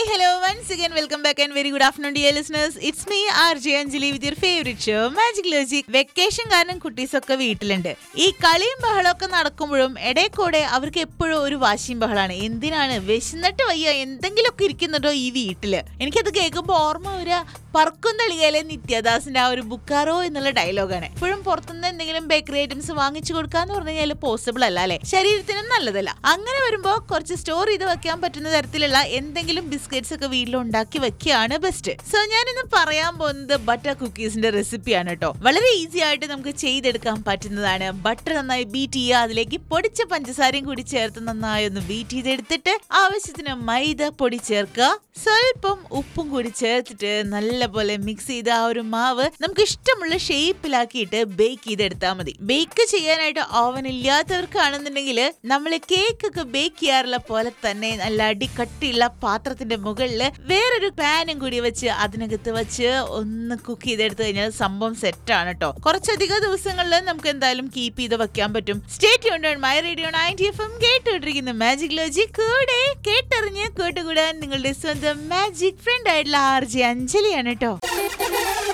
hi hello once again welcome back and very good afternoon dear listeners it's me R J Anjali with your favourite show magic logic vacation കാരണം കുട്ടീസൊക്കെ വീട്ടിലുണ്ട് ഈ കളിയും ബഹളമൊക്കെ നടക്കുമ്പോഴും ഇടയ്ക്കൂടെ അവർക്ക് എപ്പോഴും ഒരു വാശിയും ബഹളാണ് എന്തിനാണ് വിശന്നിട്ട് വയ്യ എന്തെങ്കിലുമൊക്കെ ഇരിക്കുന്നുണ്ടോ ഈ വീട്ടില് എനിക്കത് കേൾക്കുമ്പോൾ ഓർമ്മ വരിക പറക്കും തളികയിലെ നിത്യദാസിന്റെ ആ ഒരു ബുക്കാറോ എന്നുള്ള ഡയലോഗാണ് എപ്പോഴും പുറത്തുനിന്ന് എന്തെങ്കിലും ബേക്കറി ഐറ്റംസ് വാങ്ങിച്ചു കൊടുക്കാന്ന് പറഞ്ഞു കഴിഞ്ഞാൽ പോസിബിൾ അല്ല അല്ലെ ശരീരത്തിനും നല്ലതല്ല അങ്ങനെ വരുമ്പോൾ കുറച്ച് സ്റ്റോർ ചെയ്ത് വെക്കാൻ പറ്റുന്ന തരത്തിലുള്ള എന്തെങ്കിലും ബിസ്ക്കറ്റ്സ് ഒക്കെ വീട്ടിൽ ഉണ്ടാക്കി വെക്കുകയാണ് ബെസ്റ്റ് സോ ഞാൻ ഇന്ന് പറയാൻ പോകുന്നത് ബട്ടർ കുക്കീസിന്റെ റെസിപ്പിയാണ് കേട്ടോ വളരെ ഈസി ആയിട്ട് നമുക്ക് ചെയ്തെടുക്കാൻ പറ്റുന്നതാണ് ബട്ടർ നന്നായി ബീറ്റ് ചെയ്യുക അതിലേക്ക് പൊടിച്ച പഞ്ചസാരയും കൂടി ചേർത്ത് നന്നായി ഒന്ന് ബീറ്റ് ചെയ്തെടുത്തിട്ട് ആവശ്യത്തിന് മൈദ പൊടി ചേർക്കുക സ്വല്പം ഉപ്പും കൂടി ചേർത്തിട്ട് നല്ലപോലെ മിക്സ് ചെയ്ത ആ ഒരു മാവ് നമുക്ക് ഇഷ്ടമുള്ള ഷേപ്പിലാക്കിയിട്ട് ബേക്ക് ചെയ്തെടുത്താൽ മതി ബേക്ക് ചെയ്യാനായിട്ട് ഓവൻ ഇല്ലാത്തവർക്കാണെന്നുണ്ടെങ്കിൽ നമ്മൾ കേക്ക് ഒക്കെ ബേക്ക് ചെയ്യാറുള്ള പോലെ തന്നെ നല്ല അടിക്കട്ടിയുള്ള പാത്രത്തിന്റെ മുകളിൽ വേറൊരു പാനും കൂടി വെച്ച് അതിനകത്ത് വെച്ച് ഒന്ന് കുക്ക് ചെയ്തെടുത്ത് കഴിഞ്ഞാൽ സംഭവം സെറ്റാണ് കേട്ടോ കുറച്ചധികം ദിവസങ്ങളിൽ നമുക്ക് എന്തായാലും കീപ്പ് ചെയ്ത് വെക്കാൻ പറ്റും state union my radio ninety F M കേട്ടുകൊണ്ടിരിക്കുന്ന മാജിക് ലോജി കൂടെ കേട്ടറിഞ്ഞ് കേട്ടുകൂടാൻ നിങ്ങളുടെ സ്വന്തം മാജിക് ഫ്രണ്ട് ആയിട്ടുള്ള ആർ ജെ അഞ്ജലിയാണ് കേട്ടോ